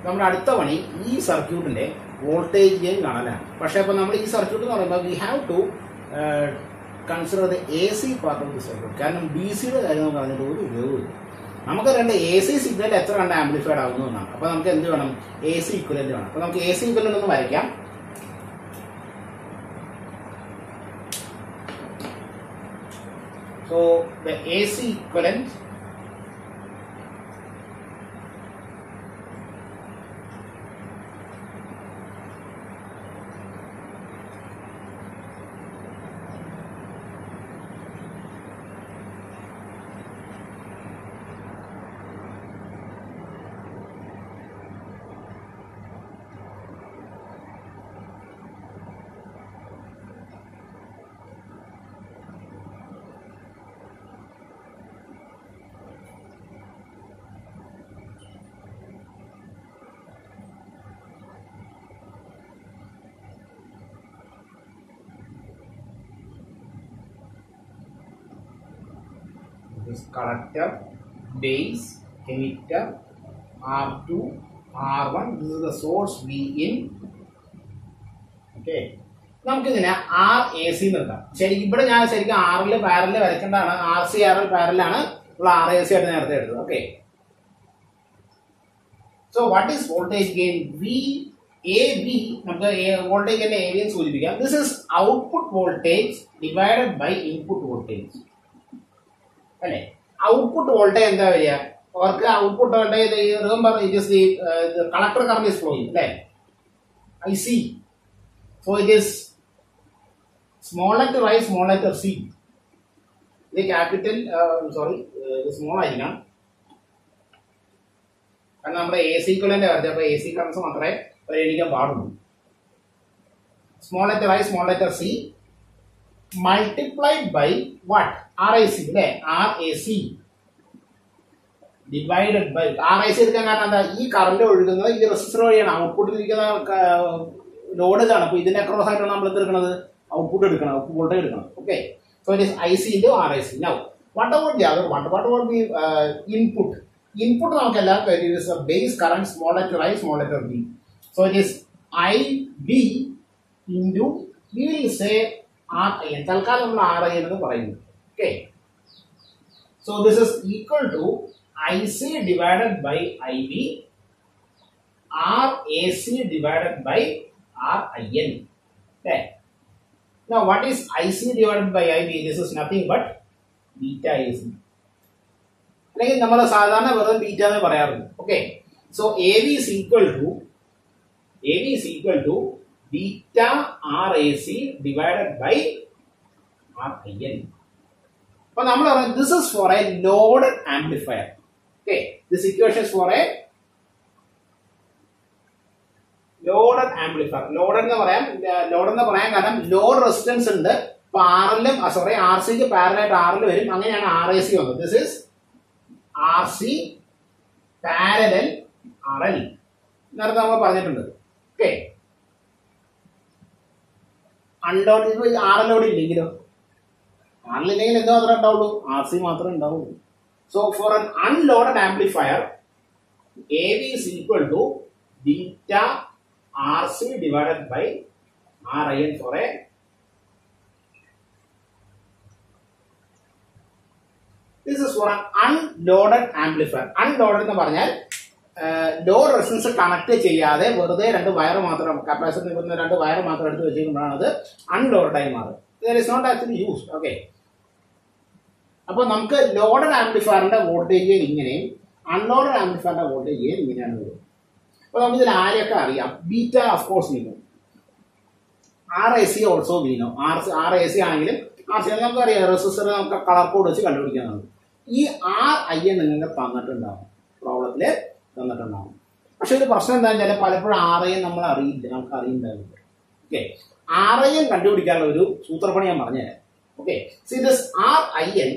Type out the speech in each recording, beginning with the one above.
നമ്മുടെ അടുത്ത പണി ഈ സർക്യൂട്ടിന്റെ വോൾട്ടേജ് ഗെയിൻ കാണാനാണ് പക്ഷേ അപ്പോൾ നമ്മൾ ഈ സർക്യൂട്ട് എന്ന് പറയുമ്പോൾ we have to consider the A C part of the circuit കാരണം ബി സിയുടെ കാര്യം നമുക്ക് പറഞ്ഞിട്ട് ഒരു ഉപയോഗമില്ല നമുക്ക് രണ്ട് എ സി സിഗ്നൽ എത്ര കണ്ട് ആംപ്ലിഫൈഡ് ആവുന്നു എന്നാണ് അപ്പോൾ നമുക്ക് എന്ത് വേണം എ സി ഇക്വലന്റ് വേണം അപ്പോൾ നമുക്ക് എ സി ഇക്വലന്റ് ഒന്ന് വരയ്ക്കാം So the AC equivalent this collector, base, emitter, R2, R1. This is the source V in. Okay. നമുക്കിതിനെ ആർ എ സി നിർത്താം ശരി ഇവിടെ ഞാൻ ശരിക്കും ആറിൽ പാരലിൽ വരയ്ക്കേണ്ടതാണ് ആർ സി ആർ എൽ പാരലാണ് ഉള്ള ആർ എ സി ആയിട്ട് നേരത്തെ എടുത്തത് okay so what is voltage gain V A B നമുക്ക് വോൾട്ടേജ് ഗെയിൻ എ ബി സൂചിപ്പിക്കാം this is output voltage divided by input voltage അല്ലേ ഔട്ട്പുട്ട് വോൾട്ടേജ് എന്താ വരിക അവർക്ക് output voltage remember it is the collector current is flowing അല്ലേ I C so it is small letter I small letter C ഇത് capital sorry small ആയിരിക്കണം കാരണം നമ്മുടെ A C കൊല്ലൻ്റെ കാര്യത്തിൽ അപ്പോൾ എ സി കറൻസ് മാത്രമേ പരിഗണിക്കാൻ പാടുള്ളൂ small letter I small letter C multiplied by what? RIC അല്ലേ R A C divided by R I C എടുക്കാൻ കാരണം എന്താ ഈ കറണ്ട് ഒഴുകുന്നത് ഈ റെസിസ്റ്റർ വഴിയാണ് ഔട്ട്പുട്ടിൽ ഇരിക്കുന്ന ലോഡ് ഇതാണ് അപ്പോൾ ഇതിന്റെ അക്രോസ് ആയിട്ടാണ് നമ്മൾ എന്തെടുക്കുന്നത് ഔട്ട്പുട്ട് എടുക്കണം ഔട്ട്പുട്ട് വോൾട്ടേജ് എടുക്കണം okay so it is I C into R I C now what about the other what what about the input input നമുക്ക് എല്ലാവർക്കും it is base current small letter I small letter B so it is I B into we will say R I N തൽക്കാലം നമ്മൾ R I എന്ന് പറയുന്നു okay so this is equal to I C divided by I B R A C divided by R I N അല്ലേ Now, what is IC divided by IB? This is nothing but beta AC. അല്ലെങ്കിൽ നമ്മൾ സാധാരണ വെറും beta എന്ന് പറയാറുണ്ട് okay so A B is equal to A B is equal to beta R A C divided by R I N അപ്പൊ നമ്മൾ പറയുന്നത് this is for a load amplifier okay this equation for a loaded amplifier loaded എന്ന് പറയാം load എന്ന് പറയാൻ കാരണം load resistance ഉണ്ട് അപ്പൊ ആറിലും സോറി ആർ സിക്ക് പാരലായിട്ട് ആറിൽ വരും അങ്ങനെയാണ് ആർ എ സി വന്നത് this is R C parallel R L നേരത്തെ നമ്മൾ പറഞ്ഞിട്ടുണ്ട് ഓക്കെ അൺലോഡ് ഇത് ആറിലോട് ഇല്ലെങ്കിലോ ആറിലില്ലെങ്കിൽ എന്തോ മാത്രമേ ഉണ്ടാവുള്ളൂ ആർ സി മാത്രമേ ഉണ്ടാവുള്ളൂ so for an unloaded amplifier A B is equal to beta R C divided by R I N for a this is for an unloaded amplifier unloaded എന്ന് പറഞ്ഞാൽ load resistance connect ചെയ്യാതെ വെറുതെ രണ്ട് wire മാത്രം capacity നിൽക്കുന്ന രണ്ട് wire മാത്രം എടുത്ത് വെച്ചിരിക്കുമ്പോഴാണ് അത് അൺലോഡഡ് ആയി മാറും is not actually use okay അപ്പോൾ നമുക്ക് ലോഡഡ് ആംപ്ലിഫയറിന്റെ വോൾട്ടേജ് ഇങ്ങനെയും അൺലോഡഡ് ആംപ്ലിഫയറിന്റെ വോൾട്ടേജ് ഇങ്ങനെയാണ് വരുന്നത് അപ്പോൾ നമുക്ക് ഇതിൽ ആരെയൊക്കെ അറിയാം ബീറ്റ ഓഫ് കോഴ്സ് വീണു ആർ എ സി ഓൾസോ വീണു ആർ ആർ എ സി ആണെങ്കിലും ആർ സി നമുക്ക് അറിയാം റെസിസ്റ്റർ നമുക്ക് കളർ കോഡ് വെച്ച് കണ്ടുപിടിക്കാവുന്നത് ഈ ആർ ഐ എൻ നിങ്ങൾക്ക് തന്നിട്ടുണ്ടാവും പ്രോബ്ലത്തിൽ തന്നിട്ടുണ്ടാവും പക്ഷെ ഒരു പ്രശ്നം എന്താ വെച്ചാൽ പലപ്പോഴും ആർ ഐ എൻ നമ്മൾ അറിയില്ല നമുക്ക് അറിയുന്നുണ്ടാവില്ല ഓക്കെ ആർ ഐ എൻ കണ്ടുപിടിക്കാനുള്ള ഒരു സൂത്രപ്പണി ഞാൻ പറഞ്ഞുതരാം okay C this R I N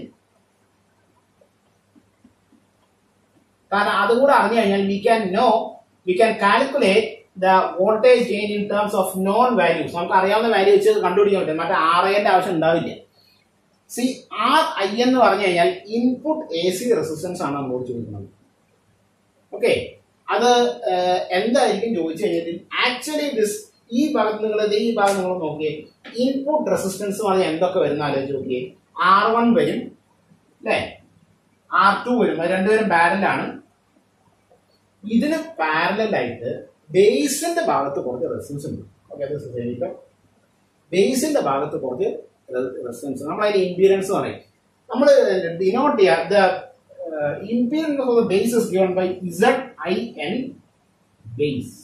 കാരണം അതുകൂടെ അറിഞ്ഞു കഴിഞ്ഞാൽ we can know we can calculate the voltage change in terms of known values നമുക്ക് അറിയാവുന്ന വാല്യൂ വെച്ച് കണ്ടുപിടിക്കാൻ പറ്റും മറ്റേ ആർ ഐന്റെ ആവശ്യം ഉണ്ടാവില്ല സി ആർ ഐ എന്ന് പറഞ്ഞു കഴിഞ്ഞാൽ ഇൻപുട്ട് എ സി റെസിസ്റ്റൻസ് ആണ് നമ്മളോട് ചോദിക്കുന്നത് ഓക്കെ അത് ഏഹ്, എന്തായിരിക്കും ചോദിച്ചു കഴിഞ്ഞാൽ ആക്ച്വലി ദിസ് ഈ ഭാഗത്ത് നിങ്ങൾ ഈ ഭാഗം നിങ്ങൾ നോക്കിയേ ഇൻപുട്ട് റെസിസ്റ്റൻസ് പറഞ്ഞാൽ എന്തൊക്കെ വരുന്ന ആലോചിച്ച് നോക്കിയേ ആർ വൺ വരും അല്ലേ ആർ ടു വരും അത് രണ്ടുപേരും പാരലാണ് ഇതിന് പാരലായിട്ട് ബേസിന്റെ ഭാഗത്ത് കുറച്ച് റെസിസ്റ്റൻസ് ഉണ്ട് ഓക്കെ അത് ശ്രദ്ധിക്കാം ബേസിന്റെ ഭാഗത്ത് കുറച്ച് റെസിസ്റ്റൻസ് നമ്മൾ അതിന് ഇമ്പീരിയൻസ് പറയും നമ്മൾ ഡിനോട്ട് ചെയ്യുക the impedance of the base is given by Z I N base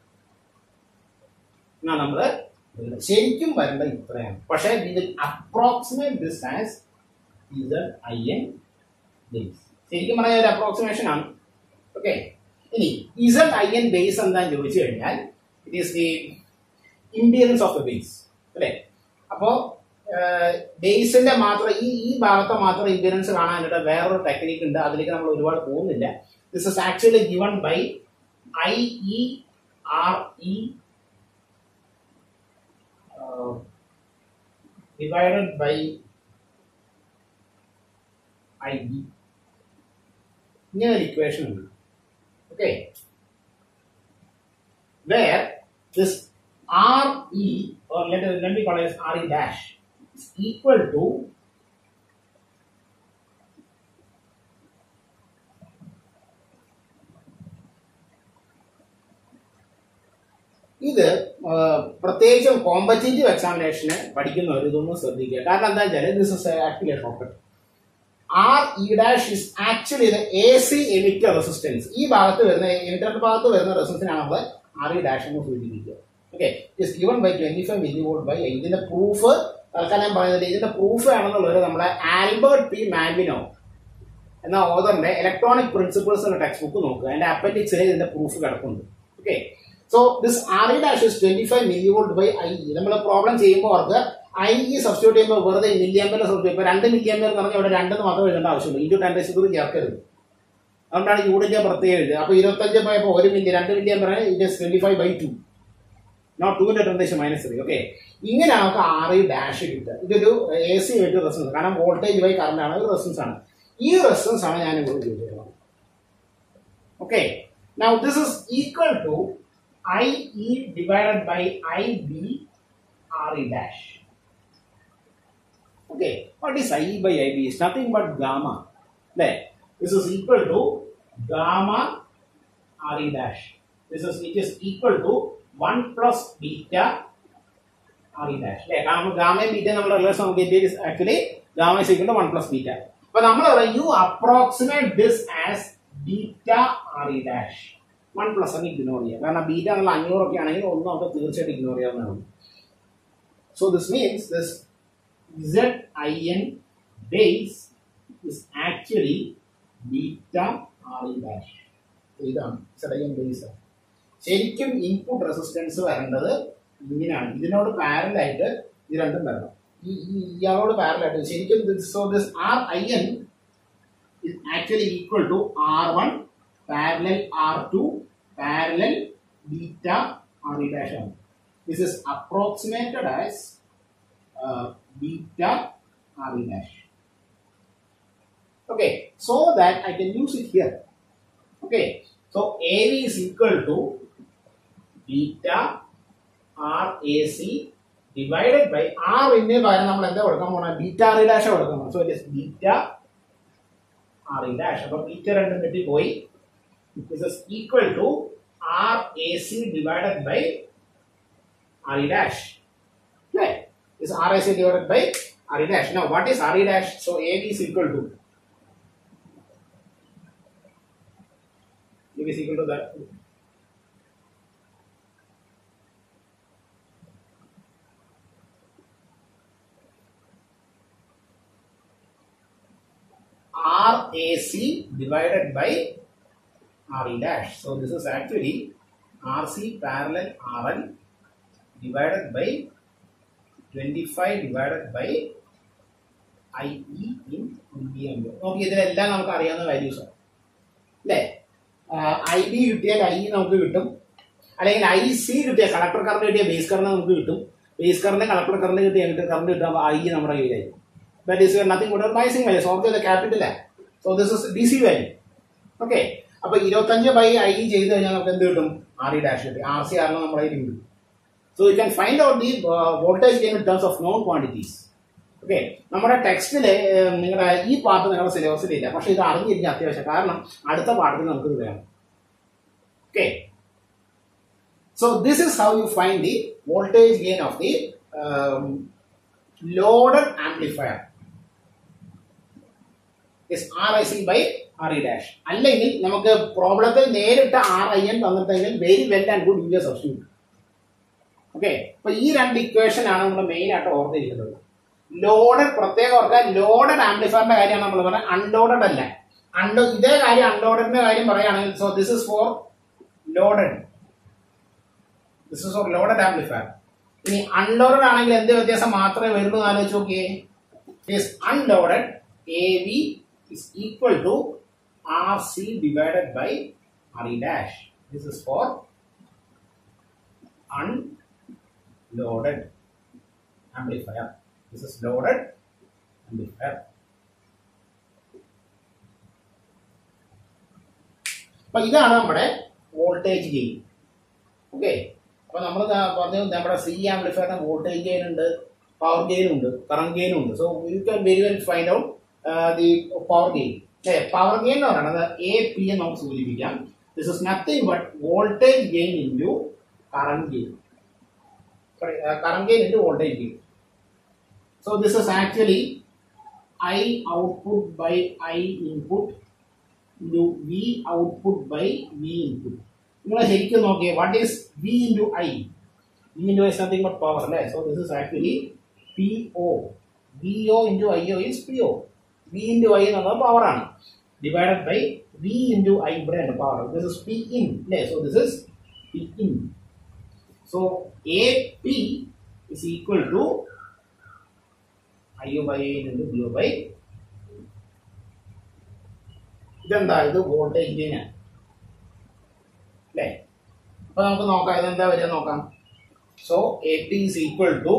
എന്നാ നമ്മള് ശരിക്കും വരേണ്ട ഇത്രയാണ് പക്ഷേ ഇത് approximate this as Z I N base ശരിക്കും പറഞ്ഞാൽ ഒരു അപ്രോക്സിമേഷൻ ആണ് ഓക്കെ ഇനി ഇസഡ് ഐ എൻ ബേസ് എന്താന്ന് ചോദിച്ചു കഴിഞ്ഞാൽ it is the impedance of the base അല്ലേ അപ്പോ ബേസിന്റെ മാത്രം ഈ ഈ ഭാഗത്തെ മാത്രം ഇമ്പീരിയൻസ് കാണാനായിട്ട് വേറൊരു ടെക്നിക്ക് ഉണ്ട് അതിലേക്ക് നമ്മൾ ഒരുപാട് പോകുന്നില്ല this is actually given by I E R E divided by I B ഇങ്ങനെ ഒരു ഇക്വേഷൻ ഉണ്ട് okay where this R E or let, let me call it as RE dash is equal to ഇത് ആ, പ്രത്യേകിച്ചും competitive എക്സാമിനേഷന് പഠിക്കുന്നവർ ഇതൊന്നും ശ്രദ്ധിക്കുക കാരണം എന്താ വെച്ചാൽ this is actually short R E dash is actually A C emitter resistance ഈ ഭാഗത്ത് വരുന്ന എമിറ്റർ ഭാഗത്ത് വരുന്ന റെസിസ്റ്റൻസിനാണ് നമ്മൾ ആർ ഇ ഡാഷ് എന്ന് സൂചിപ്പിക്കുക okay is given by twenty five millivolt by ഇതിന്റെ പ്രൂഫ് തൽക്കാലം ഞാൻ പറയുന്നത് ഇതിന്റെ പ്രൂഫ് ആണെന്നുള്ളത് നമ്മുടെ ആൽബർട്ട് പി മാൽവിനോ എന്ന ഓതറിന്റെ ഇലക്ട്രോണിക് പ്രിൻസിപ്പിൾസ് എന്ന ടെക്സ്റ്റ് ബുക്ക് നോക്കുക അതിന്റെ അപ്പൻഡിക്സിൽ ഇതിന്റെ പ്രൂഫ് കിടക്കുന്നുണ്ട് okay so this R E dash is twenty five millivolt by I നമ്മൾ പ്രോബ്ലം ചെയ്യുമ്പോൾ അവർക്ക് ഐ ഇ സബ്സ്റ്റിറ്റ്യൂട്ട് ചെയ്യുമ്പോൾ വെറുതെ മില്ലി അമ്പറിനെ സബ്സ്റ്റിറ്റ്യൂട്ട് ഇപ്പോൾ രണ്ട് മില്ലി അമ്പർ എന്ന് പറഞ്ഞാൽ ഇവിടെ രണ്ടെന്ന് മാത്രം എഴുതേണ്ട ആവശ്യമുള്ളൂ ഇൻറ്റു ടെൻ ഡേസ് കൂടി ചേർക്കരുത് അതുകൊണ്ടാണ് യൂണിറ്റ് പ്രത്യേകം എഴുതുക അപ്പോൾ ഇരുപത്തഞ്ച് പോയപ്പോൾ ഒരു മില്ലി രണ്ട് മില്ലി അമ്പറാണ് it is twenty five by two not ടൂവിന്റെ ടെൻഡേഷൻ മൈനസ് ത്രീ ഓക്കെ ഇങ്ങനെ നമുക്ക് ആർ ഐ ഡാഷ് കിട്ടുക ഇതൊരു എ സി ആയിട്ട് റെസിസ്റ്റൻസ് കാരണം വോൾട്ടേജ് ബൈ കറണ്ട് ആണ് ഒരു റെസിസ്റ്റൻസ് ആണ് ഈ റെസിസ്റ്റൻസ് ആണ് ഞാൻ ഇവിടെ ഉപയോഗിക്കുന്നത് okay now this is equal to I E divided by I B R E dash okay what is I by I B is nothing but gamma അല്ലേ this is equal to gamma R E dash this is it is equal to one plus beta R E dash അല്ലേ കാരണം ഗാമയും beta നമ്മൾ relation നമുക്ക് actually gamma is equal to one plus beta അപ്പൊ നമ്മൾ പറയും U approximate this as beta R E dash one plus അങ്ങ് ignore ചെയ്യാം കാരണം ബീറ്റ എന്നുള്ള അഞ്ഞൂറൊക്കെ ആണെങ്കിൽ ഒന്നും നമുക്ക് തീർച്ചയായിട്ടും ഇഗ്നോർ ചെയ്യാവുന്നതാണ് so this means this Z I N base is actually beta R E dash ഇതാണ് സെഡ് ഐ എൻ ബേസ് ശരിക്കും ഇൻപുട്ട് റെസിസ്റ്റൻസ് വരേണ്ടത് ഇങ്ങനെയാണ് ഇതിനോട് പാരലായിട്ട് ഇത് രണ്ടും വരണം ഈ ഈ- ഇയാളോട് പാരലായിട്ട് ശരിക്കും so this R I N is actually equal to R1 parallel R2 parallel beta RE dash ആണ്. This is approximated as uh, beta RE dash. Okay, so that I can use it here. Okay, so AV is equal to beta RAC divided by R ഇന്നേ പകരം നമ്മൾ എന്താ കൊടുക്കാൻ പോണ beta R dash കൊടുക്കാൻ പോണത് so it is beta R E dash അപ്പൊ beta രണ്ടും കിട്ടിപ്പോയി this is equal to R A C divided by R E dash അല്ലേ is R A C divided by R E dash no what is R E dash so A B is equal to it is equal to that RAC divided by RE dash. So this is actually RC parallel RL divided by 25 divided by IE in milliampere. നോക്കി ഇതിലെല്ലാം നമുക്ക് അറിയാവുന്ന values ആണ് അല്ലേ I B കിട്ടിയാൽ I നമുക്ക് കിട്ടും അല്ലെങ്കിൽ ഐ സി കിട്ടിയ കളക്ടർ കറണ്ട് കിട്ടിയ ബേസ് കറണ്ട് നമുക്ക് കിട്ടും ബേസ് കറണ്ട് കളക്ടർ കറണ്ട് കിട്ടിയ എമിറ്റർ കറണ്ട് കിട്ടുമ്പോൾ ഐ നമ്മുടെ കയ്യിലായി that is nothing but biasing value so of the capital so this is D C value okay അപ്പൊ ഇരുപത്തഞ്ച് ബൈ ഐ ചെയ്ത് കഴിഞ്ഞാൽ നമുക്ക് എന്ത് കിട്ടും ആർ ഇ ഡാഷ് കിട്ടും ആർ സി ആറിന് നമ്മുടെ കയ്യിൽ ഉണ്ട് so you can find out the voltage gain in terms of known quantities okay നമ്മുടെ ടെക്സ്റ്റില് നിങ്ങളുടെ ഈ പാർട്ട് നിങ്ങളുടെ സിലബസിൽ ഇല്ല പക്ഷെ ഇത് അറിഞ്ഞിരിക്കുക അത്യാവശ്യം കാരണം അടുത്ത പാഠത്തിൽ നമുക്ക് ഇത് വേണം okay so this is how you find the voltage gain of the loaded amplifier is R I C by R E dash അല്ലെങ്കിൽ നമുക്ക് പ്രോബ്ലത്തിൽ നേരിട്ട് ആർ ഐ എൻ തന്നിട്ടെങ്കിൽ very well and good you substitute okay അപ്പൊ ഈ രണ്ട് equation ആണ് നമ്മൾ മെയിൻ ആയിട്ട് ഓർത്തിരിക്കുന്നത് ലോഡഡ് പ്രത്യേകം ഓർക്കാൻ ലോഡഡ് ആംപ്ലിഫയറിന്റെ കാര്യമാണ് നമ്മൾ പറഞ്ഞത് അൺലോഡഡ് അല്ല അൺലോ ഇതേ കാര്യം അൺലോഡഡിന്റെ കാര്യം പറയുകയാണെങ്കിൽ so this is for loaded this is for loaded amplifier ഇനി അൺലോഡഡ് ആണെങ്കിൽ എന്ത് വ്യത്യാസം മാത്രമേ വരുള്ളൂ എന്ന് ആലോചിച്ച് നോക്കിയേ is unloaded AV is equal to RC divided by RE dash. This is for unloaded amplifier. This is loaded amplifier. അപ്പൊ ഇതാണ് നമ്മുടെ വോൾട്ടേജ് ഗെയിൻ ഓക്കെ അപ്പൊ നമ്മൾ പറഞ്ഞു നമ്മുടെ സി ആംപ്ലിഫയറിന് വോൾട്ടേജ് ഗെയിൻ ഉണ്ട് പവർ ഗെയിൻ ഉണ്ട് കറണ്ട് ഗെയിൻ ഉണ്ട് so you can very well find out the power gain അല്ലേ പവർ ഗെയിൻ എന്ന് പറയുന്നത് എ പി എന്ന് നമുക്ക് സൂചിപ്പിക്കാം this is nothing but voltage gain into current gain sorry current gain into voltage gain so this is actually I output by I input into V output by V input നിങ്ങൾ ശരിക്കും നോക്കിയേ what is V into I V into I is nothing but power, right? So this is actually PO. VO into IO is PO. V into I എന്നുള്ളത് power ആണ് divided by V into I ഇവിടെ ഉണ്ട് power this is P in അല്ലേ so this is P in so A P is equal to I O by into B O by ഇതെന്താ ഇത് voltage ഗെയിനാണ് അല്ലേ അപ്പൊ നമുക്ക് നോക്കാം ഇതെന്താ വരിക നോക്കാം So AP is equal to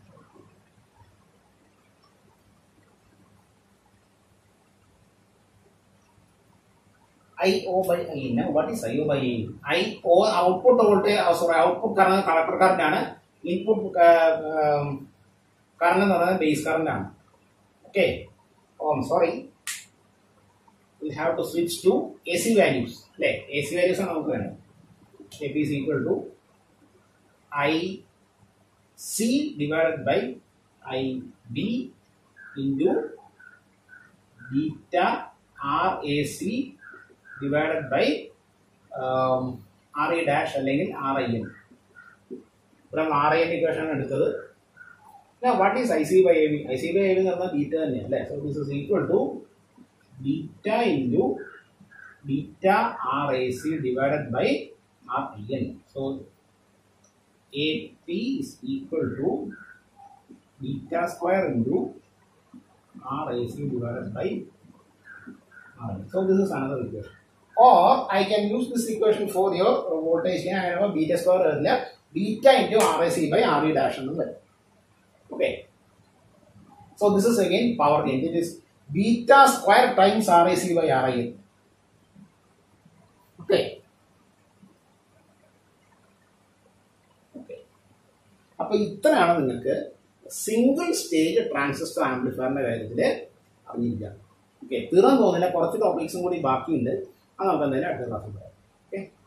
IO by I. Now what is IO by I? IO output voltage, uh, sorry, output current collector current ആണ് ഇൻപുട്ട് കറണ്ട് എന്ന് പറയുന്നത് ബേസ് കറണ്ട് ആണ് okay oh sorry will have to switch to A C values അല്ലേ A C values ആണ് നമുക്ക് വേണം A P is equal to I C divided by IB into beta RAC divided by um, RA dash അല്ലെങ്കിൽ RIN ഇവിടെ R I N equation ആണ് എടുത്തത് what is I C by A V I C by A V എന്ന് പറഞ്ഞാൽ beta തന്നെയാണ് അല്ലേ so this is equal to beta into beta R A C divided by R I N so AP is equal to beta square into RAC divided by R. So this is another equation. Or I can use this equation for your voltage gain. I have a beta square earlier. Beta into RAC by RE dash. Okay. So this is again power gain. It is beta square times RAC by RIN. Okay. അപ്പൊ ഇത്രയാണ് നിങ്ങൾക്ക് single stage transistor ആംപ്ലിഫയറിന്റെ കാര്യത്തിൽ അറിഞ്ഞിരിക്കുക okay തീർന്നു തോന്നില്ല കുറച്ച് ടോപ്പിക്സും കൂടി ബാക്കിയുണ്ട് അത് നമുക്ക് എന്തായാലും അടുത്ത ക്ലാസ്സിൽ പറയാം ഓക്കെ